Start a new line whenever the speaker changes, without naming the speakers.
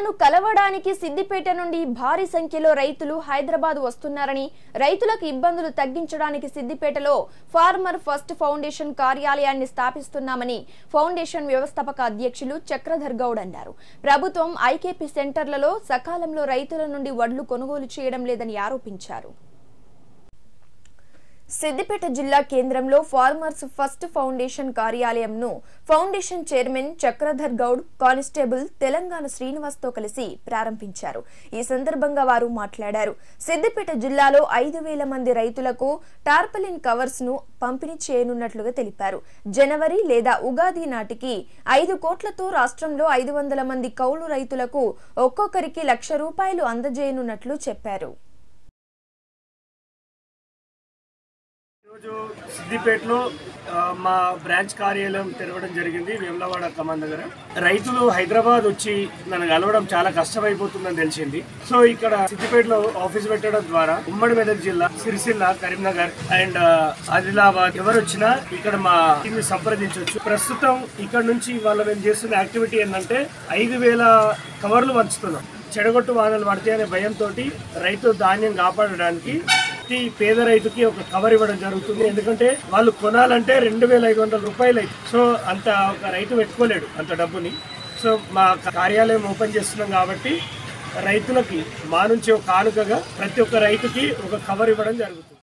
తనను కలవడానికి సిద్దిపేట నుండి భారీ సంఖ్యలో రైతులు హైదరాబాద్ వస్తున్నారని రైతులకు ఇబ్బందులు తగ్గించడానికి సిద్దిపేటలో ఫార్మర్ ఫస్ట్ ఫౌండేషన్ కార్యాలయాన్ని స్థాపిస్తున్నామని ఫౌండేషన్ వ్యవస్థాపక అధ్యక్షులు చక్రధర్ గౌడ్ అన్నారు ప్రభుత్వం ఐకేపీ సెంటర్లలో సకాలంలో రైతుల నుండి వడ్లు కొనుగోలు చేయడం లేదని ఆరోపించారు సిద్దిపేట జిల్లా కేంద్రంలో ఫార్మర్స్ ఫస్ట్ ఫౌండేషన్ కార్యాలయంను foundation chairman Chakradhar Goud constable Telangana శ్రీనివాస్తో కలిసి ప్రారంభించారు ఈ సందర్భంగా వారు మాట్లాడారు సిద్దిపేట జిల్లాలో ఐదు వేల మంది రైతులకు టార్పలిన్ కవర్స్ ను పంపిణీ చేయనున్నట్లుగా తెలిపారు జనవరి లేదా ఉగాది నాటికి ఐదు కోట్లతో రాష్ట్రంలో ఐదు వందల మంది కౌలు రైతులకు ఒక్కొక్కరికి లక్ష రూపాయలు అందజేయనున్నట్లు చెప్పారు
ఈరోజు సిద్దిపేటలో ఆ, మా బ్రాంచ్ కార్యాలయం తెరవడం జరిగింది వేములవాడ కమాన్ దగ్గర రైతులు హైదరాబాద్ వచ్చి నన్ను కలవడం చాలా కష్టమైపోతుందని తెలిసింది సో ఇక్కడ సిద్దిపేటలో ఆఫీస్ పెట్టడం ద్వారా ఉమ్మడి మెదక్ జిల్లా సిరిసిల్ల కరీంనగర్ అండ్ ఆ, ఆదిలాబాద్ ఎవరు వచ్చినా ఇక్కడ మా టీమ్ సంప్రదించవచ్చు ప్రస్తుతం ఇక్కడ నుంచి వాళ్ళ మేము చేస్తున్న యాక్టివిటీ ఏంటంటే ఐదు వేల కవర్లు పంచుతున్నాం చెడగొట్టు వానలు పడితే అనే భయంతో రైతు ధాన్యం కాపాడడానికి ప్రతి పేద రైతుకి ఒక కవర్ ఇవ్వడం జరుగుతుంది ఎందుకంటే వాళ్ళు కొనాలంటే రెండు వేల ఐదు వందల రూపాయలు అయితే సో అంత ఒక రైతు పెట్టుకోలేడు అంత డబ్బుని సో మా కార్యాలయం ఓపెన్ చేస్తున్నాం కాబట్టి రైతులకి మా నుంచి ఒక కానుకగా ప్రతి ఒక్క రైతుకి ఒక కవర్ ఇవ్వడం జరుగుతుంది